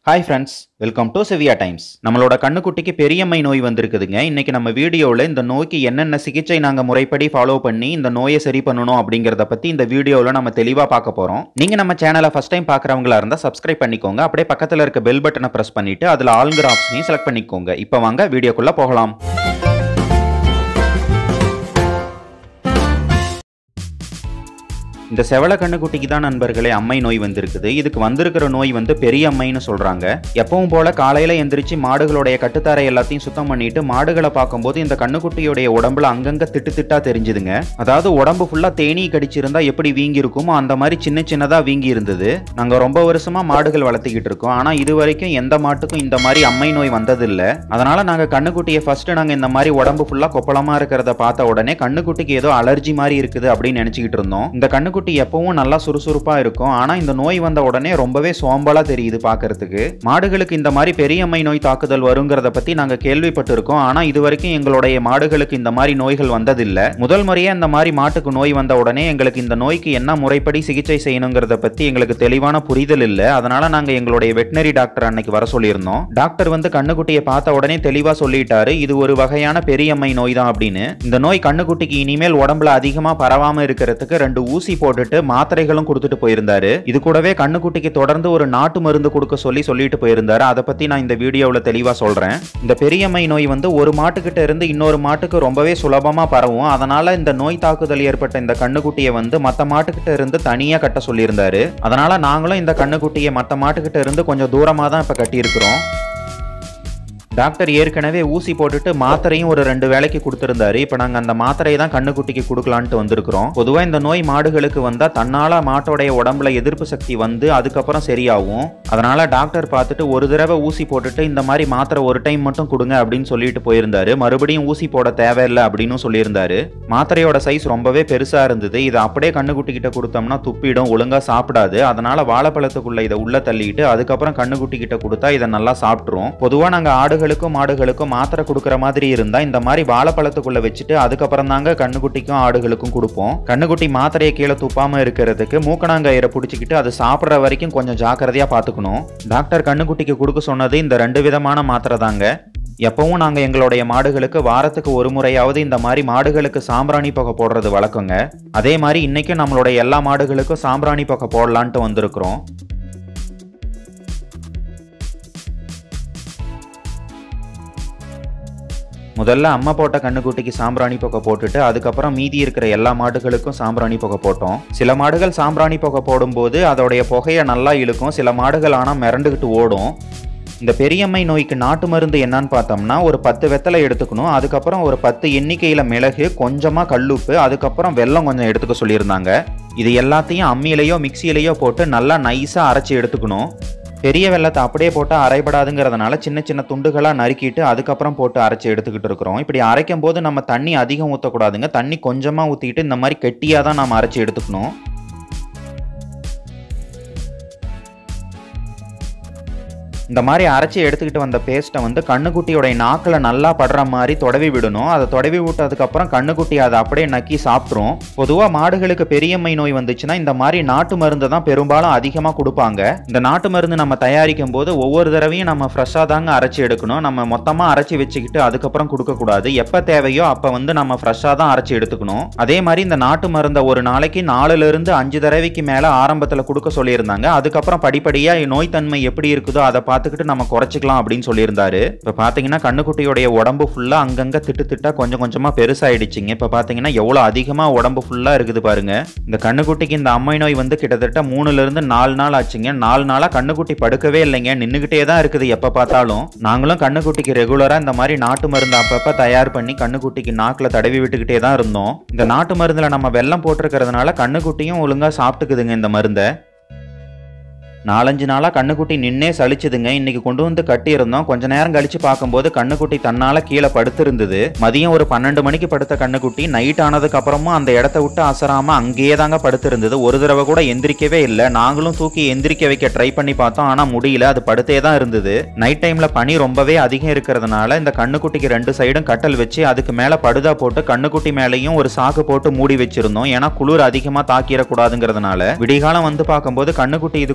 hi friends welcome to Shivya times நம்மளோட கண்ணுக்குட்டிக்கு பெரியம்மை நோய் வந்திருக்குதுங்க இன்னைக்கு நம்ம வீடியோவில் இந்த நோய்க்கு என்னென்ன சிகிச்சை நாங்கள் முறைப்படி ஃபாலோ பண்ணி இந்த நோயை சரி பண்ணணும் அப்படிங்கிறத பற்றி இந்த வீடியோவில் நம்ம தெளிவாக பார்க்க போகிறோம் நீங்கள் நம்ம சேனலை ஃபஸ்ட் டைம் பார்க்குறவங்களா இருந்தால் சப்ஸ்கிரைப் பண்ணிக்கோங்க அப்படியே பக்கத்தில் இருக்க பெல் பட்டனை ப்ரெஸ் பண்ணிட்டு அதில் ஆளுங்கிற ஆப்ஷனையும் செலக்ட் பண்ணிக்கோங்க இப்போ வாங்க வீடியோக்குள்ளே போகலாம் இந்த செவல கண்ணுக்குட்டிக்கு தான் நண்பர்களே அம்மை நோய் வந்திருக்குது இதுக்கு வந்திருக்கிற நோய் வந்து பெரிய அம்மைன்னு சொல்றாங்க எப்பவும் போல காலையில எந்திரிச்சு மாடுகளுடைய கட்டுத்தாரை எல்லாத்தையும் சுத்தம் பண்ணிட்டு மாடுகளை பார்க்கும்போது இந்த கண்ணுக்குட்டியுடைய உடம்புல அங்கங்க திட்டு திட்டா தெரிஞ்சுதுங்க அதாவது உடம்பு ஃபுல்லா தேனீ கடிச்சிருந்தா எப்படி வீங்கி இருக்குமோ அந்த மாதிரி சின்ன சின்னதா வீங்கி இருந்தது நாங்க ரொம்ப வருஷமா மாடுகள் வளர்த்திக்கிட்டு இருக்கோம் ஆனா இது வரைக்கும் எந்த மாட்டுக்கும் இந்த மாதிரி அம்மை நோய் வந்ததில்ல அதனால நாங்க கண்ணுக்குட்டியை ஃபர்ஸ்ட் நாங்க இந்த மாதிரி உடம்பு ஃபுல்லா கொப்பளமா இருக்கிறத பார்த்த உடனே கண்ணுக்குட்டிக்கு ஏதோ அலர்ஜி மாதிரி இருக்குது அப்படின்னு நினைச்சுக்கிட்டு இருந்தோம் இந்த கண்ணுக்குட்டி எப்பவும் நல்லா சுறுசுறுப்பா இருக்கும் ஆனா இந்த நோய் வந்த உடனே ரொம்பவே சோம்பலா தெரியுது பார்க்கிறதுக்கு மாடுகளுக்கு இந்த மாதிரி பெரியம்மை நோய் தாக்குதல் வருங்கிறத பத்தி நாங்க கேள்விப்பட்டிருக்கோம் ஆனா இது வரைக்கும் எங்களுடைய மாடுகளுக்கு இந்த மாதிரி நோய்கள் வந்ததில்லை முதல் முறையா இந்த மாதிரி மாட்டுக்கு நோய் வந்த உடனே எங்களுக்கு இந்த நோய்க்கு என்ன முறைப்படி சிகிச்சை செய்யணுங்கிறத பத்தி எங்களுக்கு தெளிவான புரிதல் இல்லை அதனால நாங்க எங்களுடைய வெட்டினரி டாக்டர் அன்னைக்கு வர சொல்லியிருந்தோம் டாக்டர் வந்து கண்ணுக்குட்டியை பார்த்த உடனே தெளிவா சொல்லிட்டாரு இது ஒரு வகையான பெரியம்மை நோய் தான் அப்படின்னு இந்த நோய் கண்ணுக்குட்டிக்கு இனிமேல் உடம்புல அதிகமா பரவாம இருக்கிறதுக்கு ரெண்டு ஊசி போட்டுட்டு மாத்திரைகளும் கொடுத்துட்டு போயிருந்தாரு இது கூடவே கண்ணுக்குட்டிக்கு தொடர்ந்து ஒரு நாட்டு மருந்து கொடுக்க சொல்லி சொல்லிட்டு போயிருந்தாரு அதை பத்தி நான் இந்த வீடியோவில் தெளிவா சொல்றேன் இந்த பெரியம்மை நோய் வந்து ஒரு மாட்டுக்கிட்ட இருந்து இன்னொரு மாட்டுக்கு ரொம்பவே சுலபமா பரவும் அதனால இந்த நோய் தாக்குதல் ஏற்பட்ட இந்த கண்ணுக்குட்டியை வந்து மற்ற மாட்டுக்கிட்ட இருந்து தனியா கட்ட சொல்லியிருந்தாரு அதனால நாங்களும் இந்த கண்ணுக்குட்டியை மற்ற மாட்டுக்கிட்ட இருந்து கொஞ்சம் தூரமா தான் இப்ப கட்டியிருக்கிறோம் டாக்டர் ஏற்கனவே ஊசி போட்டுட்டு மாத்திரையும் ஒரு ரெண்டு வேளைக்கு கொடுத்துருந்தாரு இப்போ நாங்கள் அந்த மாத்திரையை தான் கண்ணுக்குட்டிக்கு கொடுக்கலான்ட்டு வந்திருக்கிறோம் பொதுவாக இந்த நோய் மாடுகளுக்கு வந்தால் தன்னால மாட்டோடைய உடம்புல எதிர்ப்பு சக்தி வந்து அதுக்கப்புறம் சரியாகும் அதனால டாக்டர் பார்த்துட்டு ஒரு தடவை ஊசி போட்டுட்டு இந்த மாதிரி மாத்திரை ஒரு டைம் மட்டும் கொடுங்க அப்படின்னு சொல்லிட்டு போயிருந்தாரு மறுபடியும் ஊசி போட தேவையில்லை அப்படின்னு சொல்லியிருந்தாரு மாத்திரையோட சைஸ் ரொம்பவே பெருசா இருந்தது இதை அப்படியே கண்ணுக்குட்டி கிட்ட கொடுத்தோம்னா துப்பிடும் ஒழுங்கா சாப்பிடாது அதனால வாழைப்பழத்துக்குள்ள இதை உள்ள தள்ளிட்டு அதுக்கப்புறம் கண்ணுக்குட்டி கிட்ட கொடுத்தா இதை நல்லா சாப்பிட்ரும் பொதுவாக நாங்கள் ஆடுகளுக்கும் மாடுகளுக்கும் மாத்திரை கொடுக்குற மாதிரி இருந்தா இந்த மாதிரி வாழைப்பழத்துக்குள்ள வச்சுட்டு அதுக்கப்புறம் தாங்க கண்ணுக்குட்டிக்கும் ஆடுகளுக்கும் கொடுப்போம் கண்ணுக்குட்டி மாத்திரையை கீழே துப்பாம இருக்கிறதுக்கு மூக்கணாங்கயிறை பிடிச்சிக்கிட்டு அது சாப்பிட்ற வரைக்கும் கொஞ்சம் ஜாக்கிரதையா பார்த்துக்கணும் டாக்டர் கண்ணுக்குட்டிக்கு கொடுக்க சொன்னது இந்த ரெண்டு விதமான மாத்திரை தாங்க எப்பவும் நாங்கள் எங்களுடைய மாடுகளுக்கு வாரத்துக்கு ஒரு முறையாவது இந்த மாதிரி மாடுகளுக்கு சாம்பிராணி புகை போடுறது வழக்கங்க அதே மாதிரி இன்னைக்கும் நம்மளுடைய எல்லா மாடுகளுக்கும் சாம்பிராணி புகை போடலான்ட்டு வந்திருக்கிறோம் முதல்ல அம்மா போட்ட கண்ணுக்குட்டிக்கு சாம்பிராணி புகை போட்டுட்டு அதுக்கப்புறம் மீதி இருக்கிற எல்லா மாடுகளுக்கும் சாம்பிராணி புகை போட்டோம் சில மாடுகள் சாம்பிராணி புகை போடும்போது அதோடைய புகையை நல்லா இழுக்கும் சில மாடுகள் ஆனால் மிரண்டுக்கிட்டு ஓடும் இந்த பெரியம்மை நோய்க்கு நாட்டு மருந்து என்னன்னு பார்த்தோம்னா ஒரு பத்து வெத்தலை எடுத்துக்கணும் அதுக்கப்புறம் ஒரு பத்து எண்ணிக்கையில் மிளகு கொஞ்சமாக கல்லுப்பு அதுக்கப்புறம் வெல்லம் கொஞ்சம் எடுத்துக்க சொல்லியிருந்தாங்க இது எல்லாத்தையும் அம்மியிலையோ மிக்சியிலையோ போட்டு நல்லா நைஸாக அரைச்சி எடுத்துக்கணும் பெரிய வெள்ளத்தை அப்படியே போட்டு அரைப்படாதுங்கிறதுனால சின்ன சின்ன துண்டுகளாக நறுக்கிட்டு அதுக்கப்புறம் போட்டு அரைச்சி எடுத்துக்கிட்டு இருக்கிறோம் இப்படி அரைக்கும் போது நம்ம தண்ணி அதிகம் ஊற்றக்கூடாதுங்க தண்ணி கொஞ்சமாக ஊற்றிக்கிட்டு இந்த மாதிரி கெட்டியாக தான் நம்ம அரைச்சி எடுத்துக்கணும் இந்த மாதிரி அரைச்சி எடுத்துக்கிட்டு வந்த பேஸ்ட்டை வந்து கண்ணுக்குட்டியோடைய நாக்கில் நல்லா படுற மாதிரி தொடவி விடணும் அதை தொடவி விட்டதுக்கப்புறம் கண்ணுக்குட்டி அதை அப்படியே நக்கி சாப்பிட்ரும் பொதுவாக மாடுகளுக்கு பெரியம்மை நோய் வந்துச்சுன்னா இந்த மாதிரி நாட்டு மருந்து தான் பெரும்பாலும் அதிகமாக கொடுப்பாங்க இந்த நாட்டு மருந்து நம்ம தயாரிக்கும் போது ஒவ்வொரு தடவையும் நம்ம ஃப்ரெஷ்ஷாக தாங்க அரைச்சி எடுக்கணும் நம்ம மொத்தமாக அரைச்சி வச்சுக்கிட்டு அதுக்கப்புறம் கொடுக்கக்கூடாது எப்போ தேவையோ அப்போ வந்து நம்ம ஃப்ரெஷ்ஷாக தான் அரைச்சி எடுத்துக்கணும் அதே மாதிரி இந்த நாட்டு மருந்தை ஒரு நாளைக்கு நாலுலேருந்து அஞ்சு தடவைக்கு மேலே ஆரம்பத்தில் கொடுக்க சொல்லியிருந்தாங்க அதுக்கப்புறம் படிப்படியாக நோய் தன்மை எப்படி இருக்குதோ அதை பார்த்துக்கிட்டு நம்ம குறைச்சிக்கலாம் அப்படின்னு சொல்லியிருந்தாரு இப்போ பார்த்தீங்கன்னா கண்ணுக்குட்டியோடைய உடம்பு ஃபுல்லாக அங்கங்கே திட்டு திட்டா கொஞ்சம் கொஞ்சமாக பெருசாயிடுச்சுங்க இப்போ பார்த்தீங்கன்னா எவ்வளோ அதிகமாக உடம்பு ஃபுல்லாக இருக்குது பாருங்க இந்த கண்ணுக்குட்டிக்கு இந்த அம்மை நோய் வந்து கிட்டத்தட்ட மூணுலேருந்து நாலு நாள் ஆச்சுங்க நாலு நாளாக கண்ணுக்குட்டி படுக்கவே இல்லைங்க நின்றுக்கிட்டே தான் இருக்குது எப்போ பார்த்தாலும் நாங்களும் கண்ணுக்குட்டிக்கு ரெகுலராக இந்த மாதிரி நாட்டு மருந்து அப்பப்போ தயார் பண்ணி கண்ணுக்குட்டிக்கு நாக்கில் தடவி விட்டுக்கிட்டே தான் இருந்தோம் இந்த நாட்டு மருந்தில் நம்ம வெள்ளம் போட்டிருக்கிறதுனால கண்ணுக்குட்டியும் ஒழுங்காக சாப்பிட்டுக்குதுங்க இந்த மருந்தை நாலஞ்சு நாளாக கண்ணுக்குட்டி நின்னே சலிச்சுதுங்க இன்னைக்கு கொண்டு வந்து கட்டியிருந்தோம் கொஞ்ச நேரம் கழிச்சு பார்க்கும்போது கண்ணுக்குட்டி தன்னால கீழே படுத்திருந்தது மதியம் ஒரு பன்னெண்டு மணிக்கு படுத்த கண்ணுக்குட்டி நைட் ஆனதுக்கு அப்புறமும் அந்த இடத்த விட்டு அசராம அங்கேயே தாங்க படுத்திருந்தது ஒரு தடவை கூட எந்திரிக்கவே இல்லை நாங்களும் தூக்கி எந்திரிக்க வைக்க ட்ரை பண்ணி பார்த்தோம் ஆனால் முடியல அது படுத்தே தான் இருந்தது நைட் டைம்ல பனி ரொம்பவே அதிகம் இருக்கிறதுனால இந்த கண்ணுக்குட்டிக்கு ரெண்டு சைடும் கட்டல் வச்சு அதுக்கு மேலே படுதா போட்டு கண்ணுக்குட்டி மேலேயும் ஒரு சாக்கு போட்டு மூடி வச்சிருந்தோம் ஏன்னா குளிர் அதிகமாக தாக்கிடக்கூடாதுங்கிறதுனால விடிகாலம் வந்து பார்க்கும்போது கண்ணுக்குட்டி இதுக்குள்ள இருந்து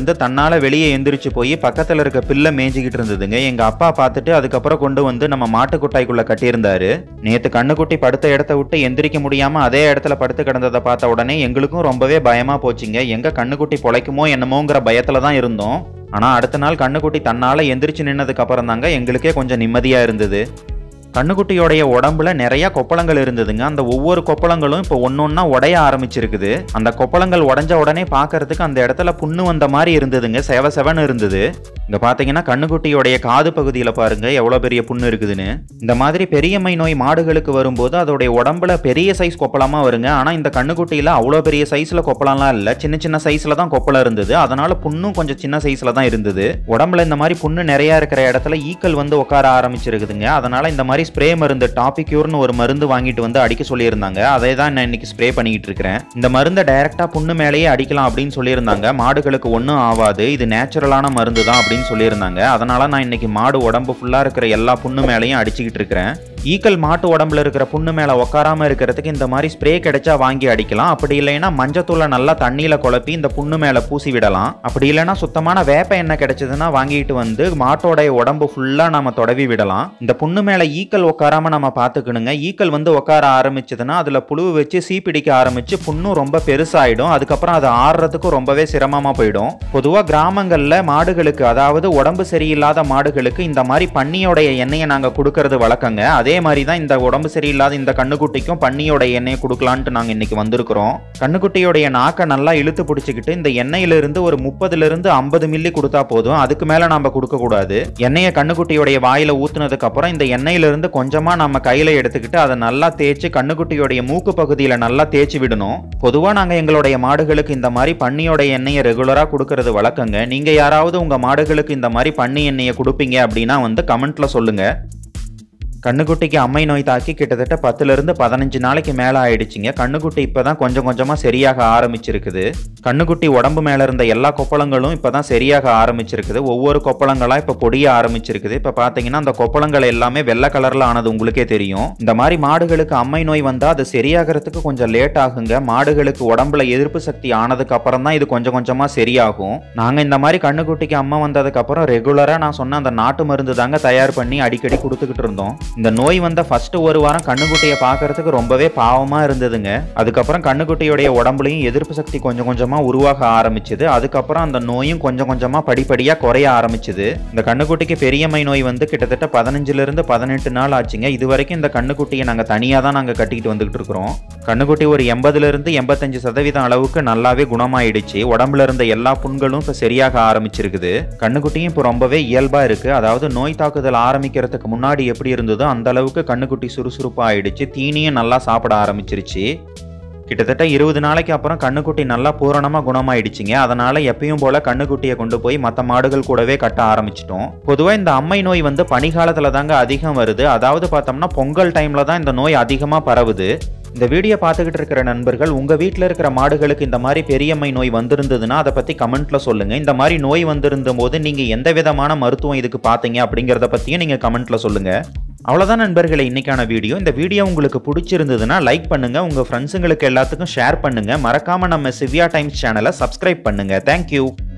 இருந்து தன்னால வெளியே எந்திரிச்சு போய் பக்கத்துல இருக்க பில்லை மேய்ஞ்சிக்கிட்டு இருந்ததுங்க எங்க அப்பா பார்த்துட்டு அதுக்கப்புறம் கொண்டு வந்து நம்ம மாட்டு கொட்டாய்க்குள்ள கட்டியிருந்தாரு நேத்து கண்ணுக்குட்டி படுத்த இடத்த விட்டு எந்திரிக்க முடியாம அதே இடத்துல படுத்து கிடந்ததை பார்த்த உடனே எங்களுக்கும் ரொம்பவே பயமா போச்சுங்க எங்க கண்ணுக்குட்டி பொழைக்குமோ என்னமோங்கிற பயத்துல தான் இருந்தோம் ஆனா அடுத்த நாள் கண்ணுக்குட்டி தன்னால எந்திரிச்சு நின்னதுக்கு அப்புறம் தாங்க எங்களுக்கே கொஞ்சம் நிம்மதியா இருந்தது கண்ணுக்குட்டியோடைய உடம்புல நிறைய கொப்பளங்கள் இருந்ததுங்க அந்த ஒவ்வொரு கொப்பளங்களும் இப்போ ஒன்னொன்னா உடைய ஆரம்பிச்சிருக்குது அந்த கொப்பளங்கள் உடஞ்ச உடனே பார்க்கறதுக்கு அந்த இடத்துல புண்ணு வந்த மாதிரி இருந்ததுங்க செவ செவன்னு இருந்தது இங்க பாத்தீங்கன்னா கண்ணுக்குட்டியோடைய காது பகுதியில பாருங்க எவ்வளவு பெரிய புண்ணு இருக்குதுன்னு இந்த மாதிரி பெரியம்மை நோய் மாடுகளுக்கு வரும்போது அதோடைய உடம்புல பெரிய சைஸ் கொப்பளமா வருங்க ஆனா இந்த கண்ணுக்குட்டியில அவ்வளோ பெரிய சைஸ்ல கொப்பளம்லாம் இல்ல சின்ன சின்ன சைஸ்ல தான் கொப்பளம் இருந்தது அதனால புண்ணும் கொஞ்சம் சின்ன சைஸ்ல தான் இருந்தது உடம்புல இந்த மாதிரி புண்ணு நிறைய இருக்கிற இடத்துல ஈக்கள் வந்து உட்கார ஆரம்பிச்சிருக்குதுங்க அதனால இந்த மாதிரி ஸ்ப்ரே மருந்து டாபிக்யூர்னு ஒரு மருந்து வாங்கிட்டு வந்து அடிக்க சொல்லியிருந்தாங்க அதை தான் நான் இன்னைக்கு ஸ்ப்ரே பண்ணிக்கிட்டு இருக்கிறேன் இந்த மருந்தை டைரக்டா புண்ணு மேலேயே அடிக்கலாம் அப்படின்னு சொல்லியிருந்தாங்க மாடுகளுக்கு ஒன்றும் ஆகாது இது நேச்சுரலான மருந்து தான் அப்படின்னு சொல்லியிருந்தாங்க அதனால நான் இன்னைக்கு மாடு உடம்பு ஃபுல்லா இருக்கிற எல்லா புண்ணு மேலேயும் அடிச்சுக்கிட்டு இருக்கிறேன் ஈக்கள் மாட்டு உடம்புல இருக்கிற புண்ணு மேல உட்காராம இருக்கிறதுக்கு இந்த மாதிரி ஸ்ப்ரே கிடைச்சா வாங்கி அடிக்கலாம் அப்படி இல்லைன்னா மஞ்சத்தூளை நல்லா தண்ணியில குழப்பி இந்த புண்ணு மேல பூசி விடலாம் அப்படி இல்லைன்னா சுத்தமான வேப்ப எண்ணெய் கிடைச்சதுன்னா வாங்கிட்டு வந்து மாட்டோடைய உடம்பு ஃபுல்லா நம்ம தொடவி விடலாம் இந்த புண்ணு மேல ஈக்கள் உட்காராம நம்ம பாத்துக்கணுங்க ஈக்கள் வந்து உட்கார ஆரம்பிச்சதுன்னா அதுல புழு வச்சு சீப்பிடிக்க ஆரம்பிச்சு புண்ணும் ரொம்ப பெருசாயிடும் அதுக்கப்புறம் அது ஆறுறதுக்கும் ரொம்பவே சிரமமா போயிடும் பொதுவா கிராமங்கள்ல மாடுகளுக்கு அதாவது உடம்பு சரியில்லாத மாடுகளுக்கு இந்த மாதிரி பன்னியோடைய எண்ணெயை நாங்க கொடுக்கறது வழக்கங்க அதே மாதிரி தான் இந்த உடம்பு சரியில்லாத இந்த கண்ணுக்குட்டிக்கும் பன்னியோட எண்ணெயை கொடுக்கலான்ட்டு நாங்க இன்னைக்கு வந்திருக்கிறோம் கண்ணுக்குட்டியோடைய நாக்கை நல்லா இழுத்து பிடிச்சிக்கிட்டு இந்த எண்ணெயில இருந்து ஒரு முப்பதுல இருந்து ஐம்பது மில்லி கொடுத்தா போதும் அதுக்கு மேல நம்ம கொடுக்க கூடாது எண்ணெயை கண்ணுக்குட்டியோடைய வாயில ஊத்துனதுக்கு அப்புறம் இந்த எண்ணெயில இருந்து கொஞ்சமா நம்ம கையில எடுத்துக்கிட்டு அதை நல்லா தேய்ச்சி கண்ணுக்குட்டியோடைய மூக்கு பகுதியில நல்லா தேய்ச்சி விடணும் பொதுவா நாங்க எங்களுடைய மாடுகளுக்கு இந்த மாதிரி பன்னியோட எண்ணெயை ரெகுலரா கொடுக்கறது வழக்கங்க நீங்க யாராவது உங்க மாடுகளுக்கு இந்த மாதிரி பன்னி எண்ணெயை கொடுப்பீங்க அப்படின்னா வந்து கமெண்ட்ல சொல்லுங்க கண்ணுக்குட்டிக்கு அம்மை நோய் தாக்கி கிட்டத்தட்ட பத்துல இருந்து பதினஞ்சு நாளைக்கு மேல ஆயிடுச்சுங்க கண்ணுக்குட்டி இப்பதான் கொஞ்சம் கொஞ்சமா சரியாக ஆரம்பிச்சிருக்குது கண்ணுக்குட்டி உடம்பு மேல இருந்த எல்லா கொப்பளங்களும் இப்பதான் சரியாக ஆரம்பிச்சிருக்குது ஒவ்வொரு கொப்பளங்களா இப்ப பொடிய ஆரம்பிச்சிருக்குது இப்ப பாத்தீங்கன்னா அந்த கொப்பளங்கள் எல்லாமே வெள்ளை கலர்ல ஆனது உங்களுக்கே தெரியும் இந்த மாதிரி மாடுகளுக்கு அம்மை நோய் வந்தா அது சரியாகிறதுக்கு கொஞ்சம் லேட் ஆகுங்க மாடுகளுக்கு உடம்புல எதிர்ப்பு சக்தி ஆனதுக்கு அப்புறம் தான் இது கொஞ்சம் கொஞ்சமா சரியாகும் நாங்க இந்த மாதிரி கண்ணுக்குட்டிக்கு அம்மா வந்ததுக்கு அப்புறம் ரெகுலரா நான் சொன்ன அந்த நாட்டு மருந்து தாங்க தயார் பண்ணி அடிக்கடி கொடுத்துக்கிட்டு இருந்தோம் இந்த நோய் வந்த ஃபர்ஸ்ட் ஒரு வாரம் கண்ணுக்குட்டியை பார்க்கறதுக்கு ரொம்பவே பாவமா இருந்ததுங்க அதுக்கப்புறம் கண்ணுக்குட்டியோடைய உடம்புலையும் எதிர்ப்பு சக்தி கொஞ்சம் கொஞ்சமா உருவாக ஆரம்பிச்சது அதுக்கப்புறம் அந்த நோயும் கொஞ்சம் கொஞ்சமா படிப்படியா குறைய ஆரம்பிச்சது இந்த கண்ணுக்குட்டிக்கு பெரியம்மை நோய் வந்து கிட்டத்தட்ட பதினஞ்சுல இருந்து பதினெட்டு நாள் ஆச்சுங்க இது வரைக்கும் இந்த கண்ணுக்குட்டியை நாங்க தனியா தான் நாங்க கட்டிக்கிட்டு வந்துகிட்டு இருக்கிறோம் கண்ணுக்குட்டி ஒரு எண்பதுல இருந்து எண்பத்தஞ்சு சதவீதம் அளவுக்கு நல்லாவே குணமாயிடுச்சு உடம்புல இருந்த எல்லா புண்களும் இப்ப சரியாக ஆரம்பிச்சிருக்குது கண்ணுக்குட்டியும் இப்போ ரொம்பவே இயல்பா இருக்கு அதாவது நோய் தாக்குதல் ஆரம்பிக்கிறதுக்கு முன்னாடி எப்படி இருந்ததோ அந்த அளவுக்கு கண்ணுக்குட்டி சுறுசுறுப்பா ஆயிடுச்சு தீனியும் நல்லா சாப்பிட ஆரம்பிச்சிருச்சு கிட்டத்தட்ட இருபது நாளைக்கு அப்புறம் கண்ணுக்குட்டி நல்லா பூரணமா குணமாயிடுச்சுங்க அதனால எப்பயும் போல கண்ணுக்குட்டியை கொண்டு போய் மற்ற மாடுகள் கூடவே கட்ட ஆரம்பிச்சிட்டோம் பொதுவா இந்த அம்மை நோய் வந்து பனிகாலத்துல தாங்க அதிகம் வருது அதாவது பார்த்தோம்னா பொங்கல் டைம்ல தான் இந்த நோய் அதிகமா பரவுது இந்த வீடியோ பார்த்துக்கிட்டு இருக்கிற நண்பர்கள் உங்க வீட்டில் இருக்கிற மாடுகளுக்கு இந்த மாதிரி பெரியம்மை நோய் வந்திருந்ததுன்னா அதை பத்தி கமெண்ட்ல சொல்லுங்க இந்த மாதிரி நோய் வந்திருந்த போது நீங்க எந்த விதமான மருத்துவம் இதுக்கு பார்த்தீங்க அப்படிங்கிறத பத்தியும் நீங்க கமெண்ட்ல சொல்லுங்க அவ்வளோதான் நண்பர்களே இன்னைக்கான வீடியோ இந்த வீடியோ உங்களுக்கு பிடிச்சிருந்ததுன்னா லைக் பண்ணுங்க உங்க ஃப்ரெண்ட்ஸுங்களுக்கு எல்லாத்துக்கும் ஷேர் பண்ணுங்க மறக்காம நம்ம சிவ்யா டைம்ஸ் சேனலை சப்ஸ்கிரைப் பண்ணுங்க தேங்க்யூ